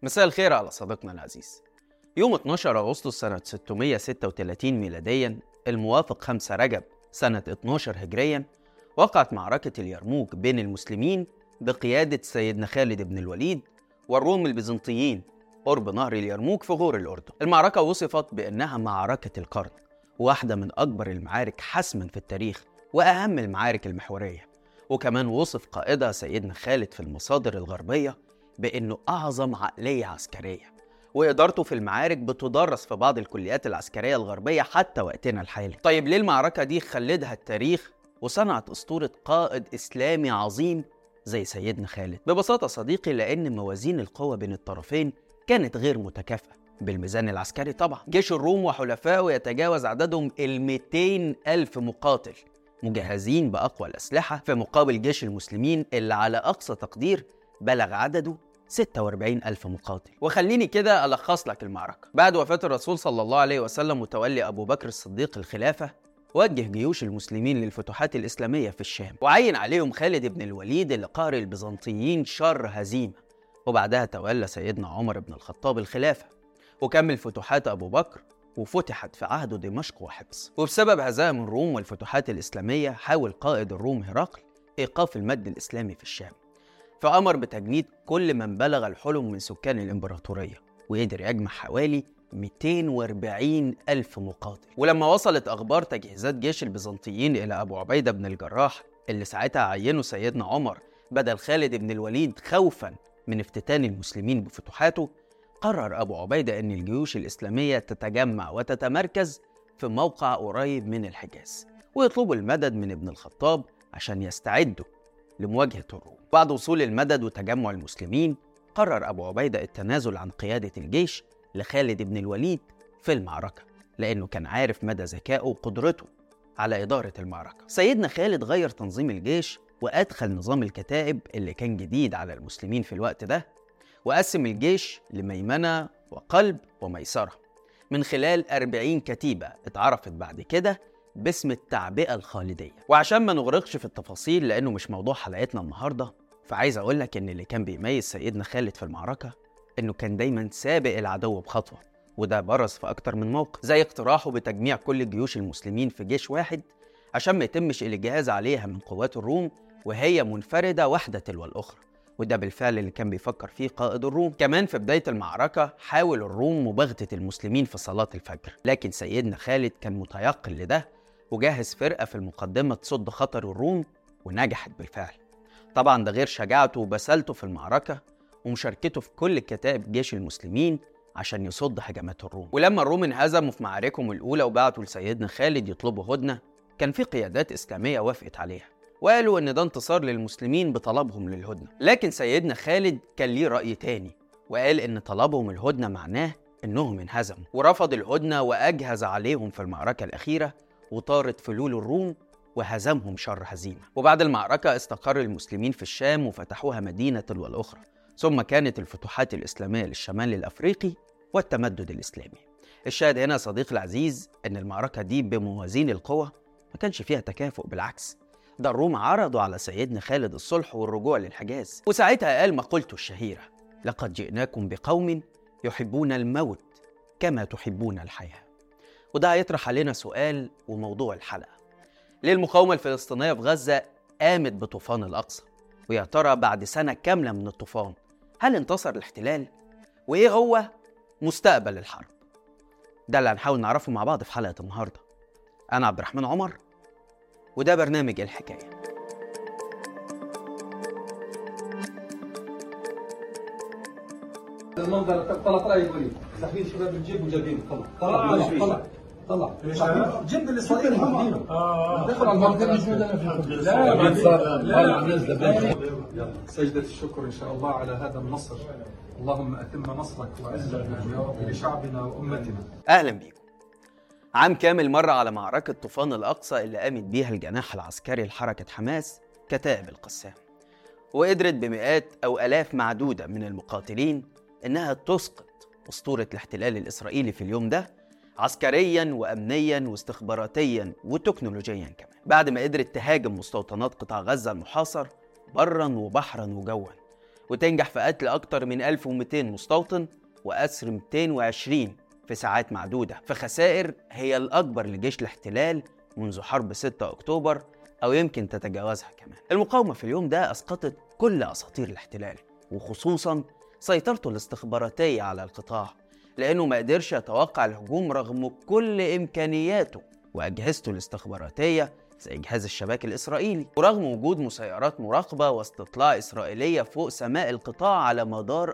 مساء الخير على صديقنا العزيز يوم 12 أغسطس سنة 636 ميلاديا الموافق 5 رجب سنة 12 هجريا وقعت معركة اليرموك بين المسلمين بقيادة سيدنا خالد بن الوليد والروم البيزنطيين قرب نهر اليرموك في غور الأردن المعركة وصفت بأنها معركة القرن واحدة من أكبر المعارك حسما في التاريخ وأهم المعارك المحورية وكمان وصف قائدها سيدنا خالد في المصادر الغربية بأنه أعظم عقلية عسكرية وإدارته في المعارك بتدرس في بعض الكليات العسكرية الغربية حتى وقتنا الحالي طيب ليه المعركة دي خلدها التاريخ وصنعت أسطورة قائد إسلامي عظيم زي سيدنا خالد ببساطة صديقي لأن موازين القوة بين الطرفين كانت غير متكافئة بالميزان العسكري طبعا جيش الروم وحلفائه يتجاوز عددهم ال 200 ألف مقاتل مجهزين بأقوى الأسلحة في مقابل جيش المسلمين اللي على أقصى تقدير بلغ عدده 46 ألف مقاتل وخليني كده ألخص لك المعركة بعد وفاة الرسول صلى الله عليه وسلم وتولي أبو بكر الصديق الخلافة وجه جيوش المسلمين للفتوحات الإسلامية في الشام وعين عليهم خالد بن الوليد اللي قهر البيزنطيين شر هزيمة وبعدها تولى سيدنا عمر بن الخطاب الخلافة وكمل فتوحات أبو بكر وفتحت في عهده دمشق وحبس وبسبب هزائم الروم والفتوحات الإسلامية حاول قائد الروم هرقل إيقاف المد الإسلامي في الشام فأمر بتجنيد كل من بلغ الحلم من سكان الإمبراطورية وقدر يجمع حوالي 240 ألف مقاتل ولما وصلت أخبار تجهيزات جيش البيزنطيين إلى أبو عبيدة بن الجراح اللي ساعتها عينه سيدنا عمر بدل خالد بن الوليد خوفا من افتتان المسلمين بفتوحاته قرر أبو عبيدة أن الجيوش الإسلامية تتجمع وتتمركز في موقع قريب من الحجاز ويطلبوا المدد من ابن الخطاب عشان يستعدوا لمواجهة الروم بعد وصول المدد وتجمع المسلمين قرر أبو عبيدة التنازل عن قيادة الجيش لخالد بن الوليد في المعركة لأنه كان عارف مدى ذكائه وقدرته على إدارة المعركة سيدنا خالد غير تنظيم الجيش وأدخل نظام الكتائب اللي كان جديد على المسلمين في الوقت ده وقسم الجيش لميمنة وقلب وميسرة من خلال 40 كتيبة اتعرفت بعد كده باسم التعبئة الخالدية وعشان ما نغرقش في التفاصيل لأنه مش موضوع حلقتنا النهاردة فعايز أقول لك إن اللي كان بيميز سيدنا خالد في المعركة إنه كان دايما سابق العدو بخطوة وده برز في أكتر من موقف زي اقتراحه بتجميع كل جيوش المسلمين في جيش واحد عشان ما يتمش الإجهاز عليها من قوات الروم وهي منفردة واحدة تلو الأخرى وده بالفعل اللي كان بيفكر فيه قائد الروم كمان في بداية المعركة حاول الروم مباغتة المسلمين في صلاة الفجر لكن سيدنا خالد كان متيقن لده وجهز فرقة في المقدمة تصد خطر الروم ونجحت بالفعل طبعا ده غير شجاعته وبسالته في المعركة ومشاركته في كل كتائب جيش المسلمين عشان يصد هجمات الروم ولما الروم انهزموا في معاركهم الأولى وبعتوا لسيدنا خالد يطلبوا هدنة كان في قيادات إسلامية وافقت عليها وقالوا إن ده انتصار للمسلمين بطلبهم للهدنة لكن سيدنا خالد كان ليه رأي تاني وقال إن طلبهم الهدنة معناه إنهم انهزموا ورفض الهدنة وأجهز عليهم في المعركة الأخيرة وطارت فلول الروم وهزمهم شر هزيمة وبعد المعركة استقر المسلمين في الشام وفتحوها مدينة تلو الأخرى ثم كانت الفتوحات الإسلامية للشمال الأفريقي والتمدد الإسلامي الشاهد هنا صديقي العزيز أن المعركة دي بموازين القوى ما كانش فيها تكافؤ بالعكس ده الروم عرضوا على سيدنا خالد الصلح والرجوع للحجاز وساعتها قال مقولته الشهيرة لقد جئناكم بقوم يحبون الموت كما تحبون الحياة وده هيطرح علينا سؤال وموضوع الحلقة ليه المقاومة الفلسطينية في غزة قامت بطوفان الأقصى ويا ترى بعد سنة كاملة من الطوفان هل انتصر الاحتلال؟ وإيه هو مستقبل الحرب؟ ده اللي هنحاول نعرفه مع بعض في حلقة النهاردة أنا عبد الرحمن عمر وده برنامج الحكاية المنظر طلع طلع يقول لي ساحبين شباب الجيب وجايبين طلع طلع طلع طلع طلع جنب الاسرائيلي واخدينه دخل على المنظر لا بعد صار طلع نزل يلا سجدة الشكر ان شاء الله على هذا النصر اللهم اتم نصرك وعزك يا رب لشعبنا وامتنا أهلا بيكم عام كامل مر على معركة طوفان الأقصى اللي قامت بيها الجناح العسكري لحركة حماس كتائب القسام وقدرت بمئات أو آلاف معدودة من المقاتلين إنها تسقط أسطورة الاحتلال الإسرائيلي في اليوم ده عسكريا وأمنيا واستخباراتيا وتكنولوجيا كمان بعد ما قدرت تهاجم مستوطنات قطاع غزة المحاصر برا وبحرا وجوا وتنجح في قتل أكتر من 1200 مستوطن وأسر 220 في ساعات معدودة في خسائر هي الأكبر لجيش الاحتلال منذ حرب 6 أكتوبر أو يمكن تتجاوزها كمان المقاومة في اليوم ده أسقطت كل أساطير الاحتلال وخصوصا سيطرته الاستخباراتية على القطاع لأنه ما قدرش يتوقع الهجوم رغم كل إمكانياته وأجهزته الاستخباراتية زي جهاز الشباك الإسرائيلي ورغم وجود مسيرات مراقبة واستطلاع إسرائيلية فوق سماء القطاع على مدار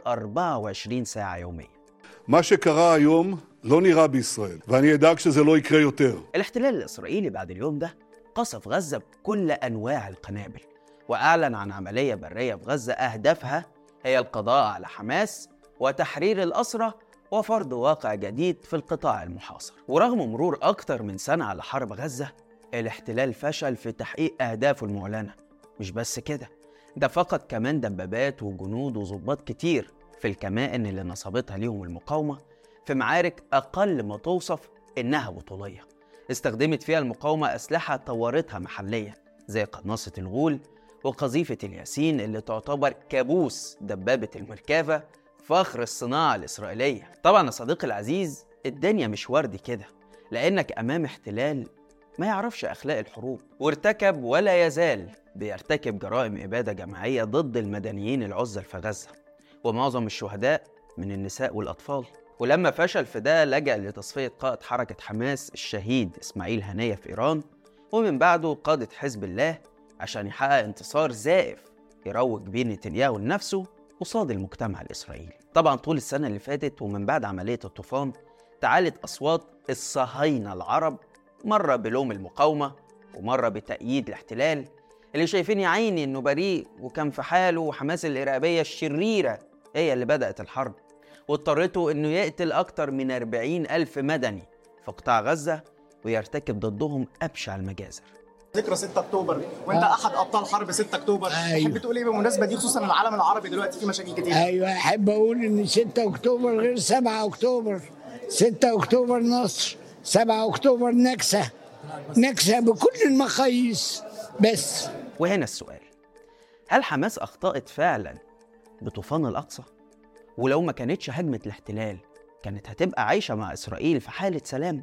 24 ساعة يوميا מה שקרה היום לא נראה בישראל, ואני אדאג שזה לא יקרה יותר. الاحتلال الإسرائيلي بعد اليوم ده قصف غزة بكل أنواع القنابل وأعلن عن عملية برية في غزة أهدافها هي القضاء على حماس وتحرير الأسرى وفرض واقع جديد في القطاع المحاصر ورغم مرور أكتر من سنة على حرب غزة الاحتلال فشل في تحقيق أهدافه المعلنة مش بس كده ده فقد كمان دبابات وجنود وظباط كتير في الكمائن اللي نصبتها ليهم المقاومة في معارك أقل ما توصف إنها بطولية استخدمت فيها المقاومة أسلحة طورتها محليا زي قناصة الغول وقذيفة الياسين اللي تعتبر كابوس دبابة المركافة فخر الصناعة الإسرائيلية طبعا يا صديقي العزيز الدنيا مش وردي كده لأنك أمام احتلال ما يعرفش أخلاق الحروب وارتكب ولا يزال بيرتكب جرائم إبادة جماعية ضد المدنيين العزل في غزة ومعظم الشهداء من النساء والأطفال ولما فشل في ده لجأ لتصفية قائد حركة حماس الشهيد إسماعيل هنية في إيران ومن بعده قادة حزب الله عشان يحقق انتصار زائف يروج بيه نتنياهو لنفسه قصاد المجتمع الإسرائيلي طبعا طول السنة اللي فاتت ومن بعد عملية الطوفان تعالت أصوات الصهاينة العرب مرة بلوم المقاومة ومرة بتأييد الاحتلال اللي شايفين يا عيني إنه بريء وكان في حاله وحماس الإرهابية الشريرة هي اللي بدأت الحرب واضطرته إنه يقتل أكتر من 40 ألف مدني في قطاع غزة ويرتكب ضدهم أبشع المجازر ذكرى 6 اكتوبر وانت احد ابطال حرب 6 اكتوبر أيوة. تحب تقول ايه بالمناسبه دي خصوصا العالم العربي دلوقتي فيه مشاكل كتير ايوه احب اقول ان 6 اكتوبر غير 7 اكتوبر 6 اكتوبر نصر 7 اكتوبر نكسه نكسه بكل المقاييس بس وهنا السؤال هل حماس أخطأت فعلا بطوفان الأقصى؟ ولو ما كانتش هجمة الاحتلال كانت هتبقى عايشة مع إسرائيل في حالة سلام؟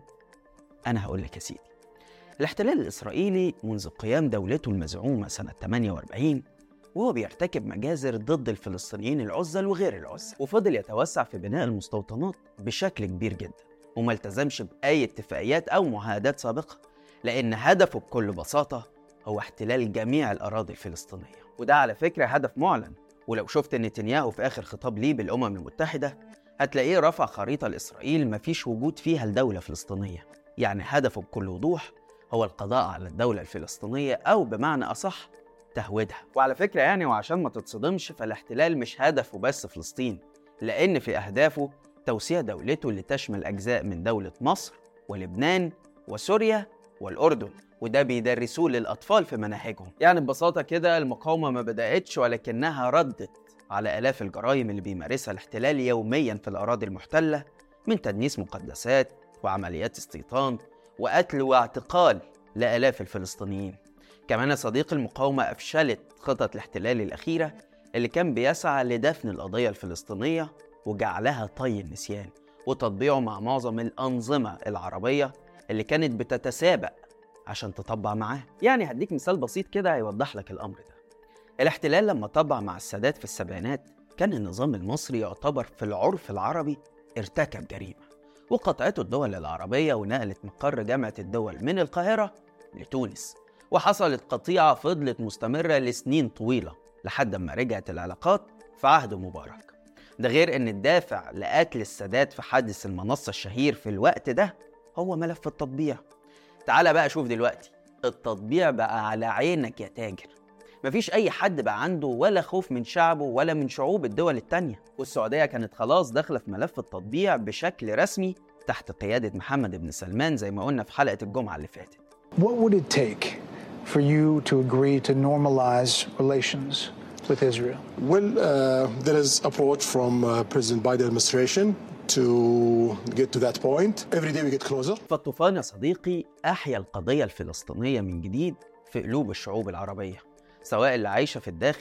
أنا هقول لك يا سيدي الاحتلال الإسرائيلي منذ قيام دولته المزعومة سنة 48 وهو بيرتكب مجازر ضد الفلسطينيين العزل وغير العزل وفضل يتوسع في بناء المستوطنات بشكل كبير جدا وما التزمش بأي اتفاقيات أو معاهدات سابقة لأن هدفه بكل بساطة هو احتلال جميع الأراضي الفلسطينية وده على فكرة هدف معلن ولو شفت نتنياهو في آخر خطاب ليه بالأمم المتحدة هتلاقيه رفع خريطة لإسرائيل مفيش وجود فيها لدولة فلسطينية يعني هدفه بكل وضوح هو القضاء على الدولة الفلسطينية أو بمعنى أصح تهويدها وعلى فكرة يعني وعشان ما تتصدمش فالاحتلال مش هدفه بس فلسطين لأن في أهدافه توسيع دولته اللي تشمل أجزاء من دولة مصر ولبنان وسوريا والأردن وده بيدرسوه للأطفال في مناهجهم يعني ببساطة كده المقاومة ما بدأتش ولكنها ردت على آلاف الجرائم اللي بيمارسها الاحتلال يوميا في الأراضي المحتلة من تدنيس مقدسات وعمليات استيطان وقتل واعتقال لآلاف الفلسطينيين كمان يا صديقي المقاومة أفشلت خطط الاحتلال الأخيرة اللي كان بيسعى لدفن القضية الفلسطينية وجعلها طي النسيان وتطبيعه مع معظم الأنظمة العربية اللي كانت بتتسابق عشان تطبع معاه يعني هديك مثال بسيط كده هيوضح لك الأمر ده الاحتلال لما طبع مع السادات في السبعينات كان النظام المصري يعتبر في العرف العربي ارتكب جريمة وقطعته الدول العربية ونقلت مقر جامعة الدول من القاهرة لتونس وحصلت قطيعة فضلت مستمرة لسنين طويلة لحد ما رجعت العلاقات في عهد مبارك ده غير ان الدافع لقتل السادات في حادث المنصة الشهير في الوقت ده هو ملف التطبيع تعال بقى شوف دلوقتي التطبيع بقى على عينك يا تاجر مفيش أي حد بقى عنده ولا خوف من شعبه ولا من شعوب الدول التانية والسعودية كانت خلاص داخلة في ملف التطبيع بشكل رسمي تحت قيادة محمد بن سلمان زي ما قلنا في حلقة الجمعة اللي فاتت What would it take for you to agree to normalize relations with Israel? Well, uh, there is approach from uh, President Biden administration to get to that point. Every day we get closer. فالطوفان يا صديقي أحيا القضية الفلسطينية من جديد في قلوب الشعوب العربية سواء اللي عايشة في الداخل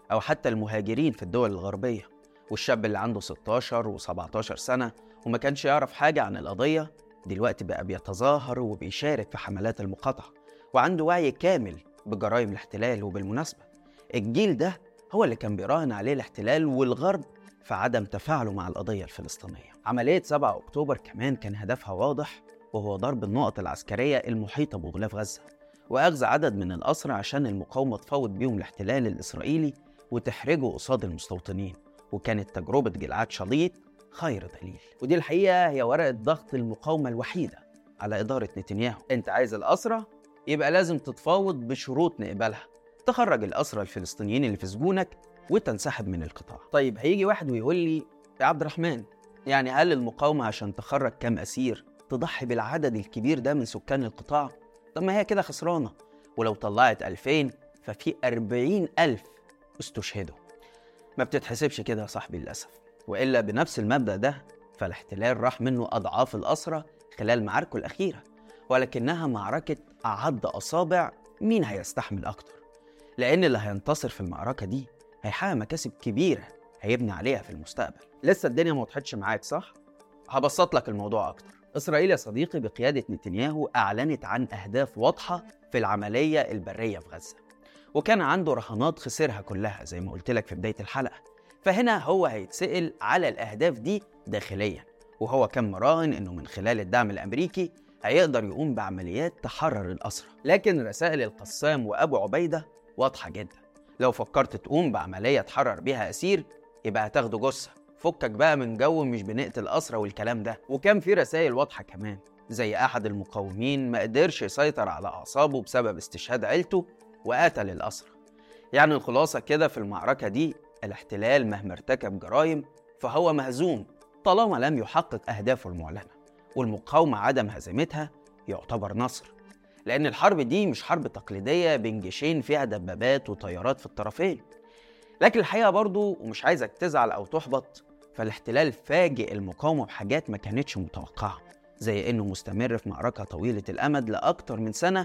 أو حتى المهاجرين في الدول الغربية والشاب اللي عنده 16 و17 سنة وما كانش يعرف حاجة عن القضية دلوقتي بقى بيتظاهر وبيشارك في حملات المقاطعة وعنده وعي كامل بجرائم الاحتلال وبالمناسبة الجيل ده هو اللي كان بيراهن عليه الاحتلال والغرب في عدم تفاعله مع القضية الفلسطينية عملية 7 أكتوبر كمان كان هدفها واضح وهو ضرب النقط العسكرية المحيطة بغلاف غزة وأخذ عدد من الأسرى عشان المقاومة تفاوض بيهم الاحتلال الإسرائيلي وتحرجه قصاد المستوطنين وكانت تجربة جلعاد شليط خير دليل ودي الحقيقة هي ورقة ضغط المقاومة الوحيدة على إدارة نتنياهو أنت عايز الأسرى يبقى لازم تتفاوض بشروط نقبلها تخرج الأسرى الفلسطينيين اللي في سجونك وتنسحب من القطاع طيب هيجي واحد ويقول لي يا عبد الرحمن يعني هل المقاومة عشان تخرج كام أسير تضحي بالعدد الكبير ده من سكان القطاع طب ما هي كده خسرانة ولو طلعت 2000 ففي 40 ألف استشهدوا ما بتتحسبش كده يا صاحبي للأسف وإلا بنفس المبدأ ده فالاحتلال راح منه أضعاف الأسرى خلال معاركه الأخيرة ولكنها معركة أعد أصابع مين هيستحمل أكتر لأن اللي هينتصر في المعركة دي هيحقق مكاسب كبيرة هيبني عليها في المستقبل لسه الدنيا ما وضحتش معاك صح؟ هبسط لك الموضوع أكتر إسرائيل يا صديقي بقيادة نتنياهو أعلنت عن أهداف واضحة في العملية البرية في غزة وكان عنده رهانات خسرها كلها زي ما قلت لك في بداية الحلقة فهنا هو هيتسأل على الأهداف دي داخليا وهو كان مراهن إنه من خلال الدعم الأمريكي هيقدر يقوم بعمليات تحرر الأسرى لكن رسائل القسام وأبو عبيدة واضحة جدا لو فكرت تقوم بعملية تحرر بيها أسير يبقى هتاخده جثة فكك بقى من جو مش بنقتل أسرى والكلام ده وكان في رسائل واضحة كمان زي أحد المقاومين ما قدرش يسيطر على أعصابه بسبب استشهاد عيلته وقتل الأسرى يعني الخلاصة كده في المعركة دي الاحتلال مهما ارتكب جرائم فهو مهزوم طالما لم يحقق أهدافه المعلنة والمقاومة عدم هزيمتها يعتبر نصر لأن الحرب دي مش حرب تقليدية بين جيشين فيها دبابات وطيارات في الطرفين لكن الحقيقة برضو ومش عايزك تزعل أو تحبط فالاحتلال فاجئ المقاومة بحاجات ما كانتش متوقعة زي إنه مستمر في معركة طويلة الأمد لأكتر من سنة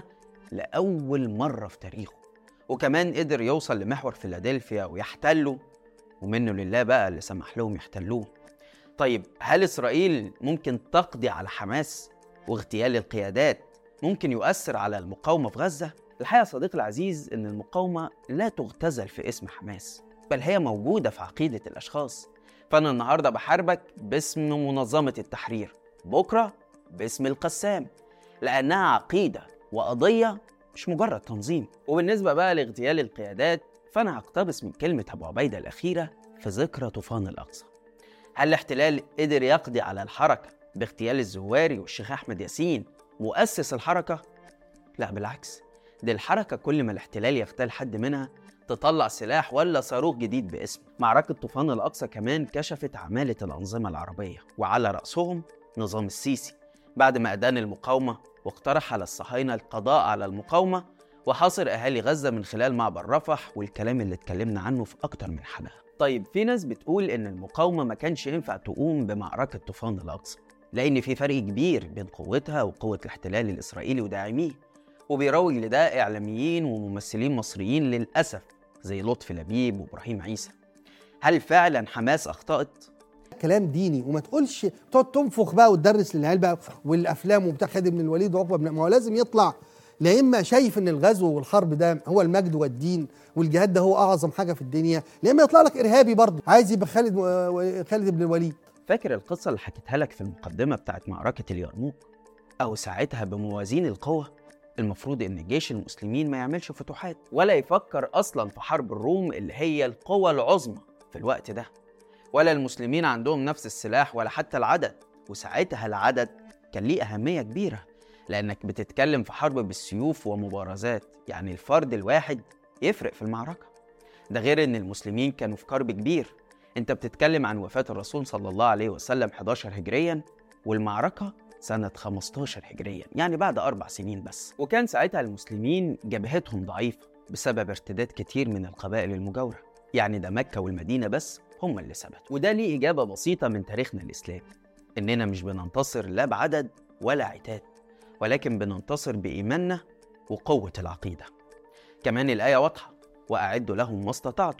لأول مرة في تاريخه وكمان قدر يوصل لمحور فيلادلفيا ويحتله ومنه لله بقى اللي سمح لهم يحتلوه طيب هل إسرائيل ممكن تقضي على حماس واغتيال القيادات ممكن يؤثر على المقاومة في غزة؟ الحقيقة صديقي العزيز إن المقاومة لا تغتزل في اسم حماس بل هي موجودة في عقيدة الأشخاص فأنا النهاردة بحاربك باسم منظمة التحرير بكرة باسم القسام لأنها عقيدة وقضية مش مجرد تنظيم وبالنسبة بقى لاغتيال القيادات فأنا هقتبس من كلمة أبو عبيدة الأخيرة في ذكرى طوفان الأقصى هل الاحتلال قدر يقضي على الحركة باغتيال الزواري والشيخ أحمد ياسين مؤسس الحركة؟ لا بالعكس دي الحركة كل ما الاحتلال يغتال حد منها تطلع سلاح ولا صاروخ جديد باسمه معركة طوفان الأقصى كمان كشفت عمالة الأنظمة العربية وعلى رأسهم نظام السيسي بعد ما أدان المقاومة واقترح على الصهاينة القضاء على المقاومة وحاصر أهالي غزة من خلال معبر رفح والكلام اللي اتكلمنا عنه في أكتر من حلقة طيب في ناس بتقول إن المقاومة ما كانش ينفع تقوم بمعركة طوفان الأقصى لأن في فرق كبير بين قوتها وقوة الاحتلال الإسرائيلي وداعميه وبيروج لده إعلاميين وممثلين مصريين للأسف زي لطفي لبيب وإبراهيم عيسى هل فعلا حماس أخطأت؟ كلام ديني وما تقولش تقعد تنفخ بقى وتدرس للعيال بقى والافلام وبتاع خالد بن الوليد وعقبه بن ما هو لازم يطلع لا اما شايف ان الغزو والحرب ده هو المجد والدين والجهاد ده هو اعظم حاجه في الدنيا لا اما يطلع لك ارهابي برضه عايز يبقى خالد خالد بن الوليد فاكر القصة اللي حكيتها لك في المقدمة بتاعت معركة اليرموك أو ساعتها بموازين القوة المفروض إن جيش المسلمين ما يعملش فتوحات ولا يفكر أصلا في حرب الروم اللي هي القوة العظمى في الوقت ده ولا المسلمين عندهم نفس السلاح ولا حتى العدد وساعتها العدد كان ليه أهمية كبيرة لأنك بتتكلم في حرب بالسيوف ومبارزات يعني الفرد الواحد يفرق في المعركة ده غير إن المسلمين كانوا في كرب كبير أنت بتتكلم عن وفاة الرسول صلى الله عليه وسلم 11 هجريا والمعركة سنة 15 هجريا يعني بعد أربع سنين بس وكان ساعتها المسلمين جبهتهم ضعيفة بسبب ارتداد كتير من القبائل المجاورة يعني ده مكة والمدينة بس هم اللي ثبتوا وده ليه إجابة بسيطة من تاريخنا الإسلامي إننا مش بننتصر لا بعدد ولا عتاد ولكن بننتصر بإيماننا وقوة العقيدة كمان الآية واضحة وأعدوا لهم ما استطعتم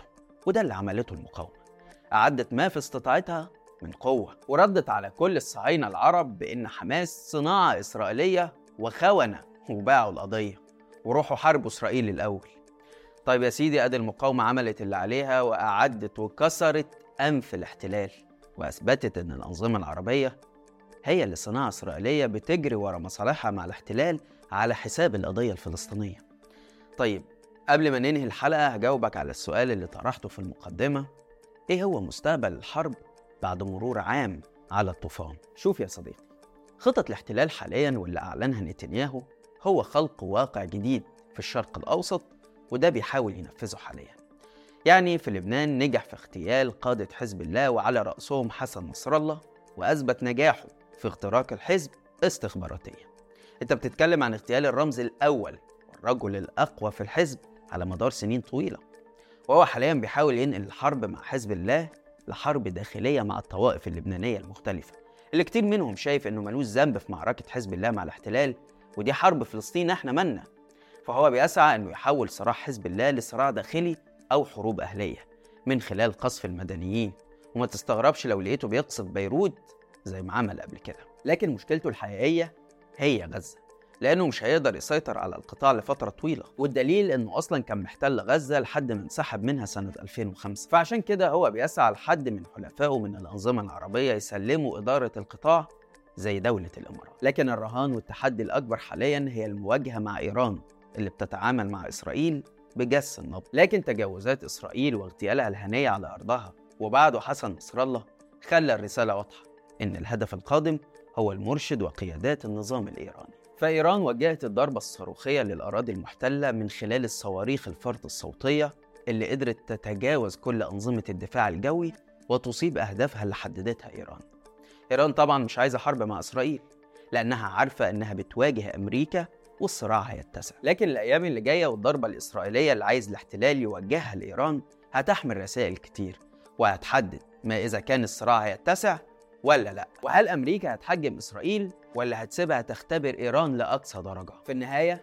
وده اللي عملته المقاومة أعدت ما في استطاعتها من قوة وردت على كل الصهاينة العرب بإن حماس صناعة إسرائيلية وخونة وباعوا القضية وروحوا حاربوا إسرائيل الأول طيب يا سيدي أدي المقاومة عملت اللي عليها وأعدت وكسرت أنف الاحتلال وأثبتت إن الأنظمة العربية هي اللي صناعة إسرائيلية بتجري ورا مصالحها مع الاحتلال على حساب القضية الفلسطينية طيب قبل ما ننهي الحلقة هجاوبك على السؤال اللي طرحته في المقدمة إيه هو مستقبل الحرب بعد مرور عام على الطوفان؟ شوف يا صديقي خطط الاحتلال حاليا واللي أعلنها نتنياهو هو خلق واقع جديد في الشرق الأوسط وده بيحاول ينفذه حاليا يعني في لبنان نجح في اغتيال قادة حزب الله وعلى رأسهم حسن نصر الله وأثبت نجاحه في اختراق الحزب استخباراتيا انت بتتكلم عن اغتيال الرمز الأول والرجل الأقوى في الحزب على مدار سنين طويلة وهو حاليا بيحاول ينقل الحرب مع حزب الله لحرب داخلية مع الطوائف اللبنانية المختلفة اللي كتير منهم شايف انه ملوش ذنب في معركة حزب الله مع الاحتلال ودي حرب فلسطين احنا منا فهو بيسعى انه يحول صراع حزب الله لصراع داخلي او حروب اهلية من خلال قصف المدنيين وما تستغربش لو لقيته بيقصف بيروت زي ما عمل قبل كده لكن مشكلته الحقيقية هي غزة لأنه مش هيقدر يسيطر على القطاع لفترة طويلة والدليل إنه أصلا كان محتل غزة لحد ما انسحب منها سنة 2005 فعشان كده هو بيسعى لحد من حلفائه من الأنظمة العربية يسلموا إدارة القطاع زي دولة الإمارات لكن الرهان والتحدي الأكبر حاليا هي المواجهة مع إيران اللي بتتعامل مع إسرائيل بجس النبض لكن تجاوزات إسرائيل واغتيالها الهنية على أرضها وبعده حسن نصر الله خلى الرسالة واضحة إن الهدف القادم هو المرشد وقيادات النظام الإيراني فإيران وجهت الضربة الصاروخية للأراضي المحتلة من خلال الصواريخ الفرد الصوتية اللي قدرت تتجاوز كل أنظمة الدفاع الجوي وتصيب أهدافها اللي حددتها إيران إيران طبعا مش عايزة حرب مع إسرائيل لأنها عارفة إنها بتواجه أمريكا والصراع هيتسع لكن الأيام اللي جاية والضربة الإسرائيلية اللي عايز الاحتلال يوجهها لإيران هتحمل رسائل كتير وهتحدد ما إذا كان الصراع هيتسع ولا لا وهل أمريكا هتحجم إسرائيل ولا هتسيبها تختبر إيران لأقصى درجة في النهاية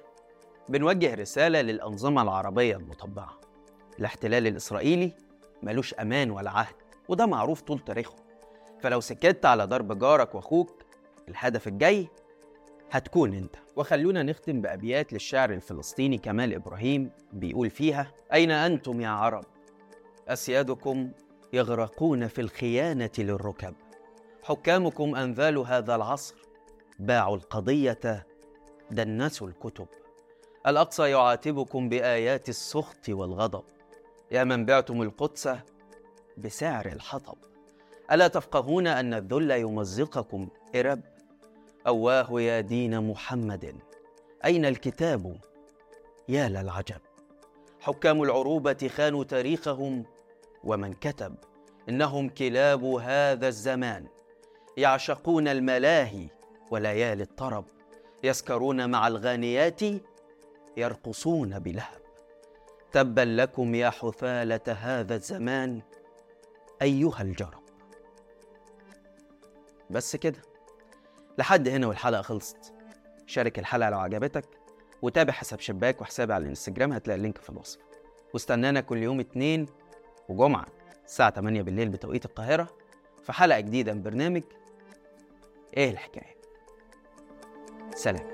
بنوجه رسالة للأنظمة العربية المطبعة الاحتلال الإسرائيلي ملوش أمان ولا عهد وده معروف طول تاريخه فلو سكت على ضرب جارك وأخوك الهدف الجاي هتكون انت وخلونا نختم بأبيات للشاعر الفلسطيني كمال إبراهيم بيقول فيها أين أنتم يا عرب أسيادكم يغرقون في الخيانة للركب حكامكم أنذال هذا العصر باعوا القضية دنسوا الكتب الأقصى يعاتبكم بآيات السخط والغضب يا من بعتم القدس بسعر الحطب ألا تفقهون أن الذل يمزقكم إرب أواه يا دين محمد أين الكتاب يا للعجب حكام العروبة خانوا تاريخهم ومن كتب إنهم كلاب هذا الزمان يعشقون الملاهي وليالي الطرب يسكرون مع الغانيات يرقصون بلهب تبا لكم يا حثالة هذا الزمان أيها الجرب بس كده لحد هنا والحلقة خلصت شارك الحلقة لو عجبتك وتابع حساب شباك وحسابي على الانستجرام هتلاقي اللينك في الوصف واستنانا كل يوم اتنين وجمعة الساعة 8 بالليل بتوقيت القاهرة في حلقة جديدة من برنامج ايه الحكاية سلام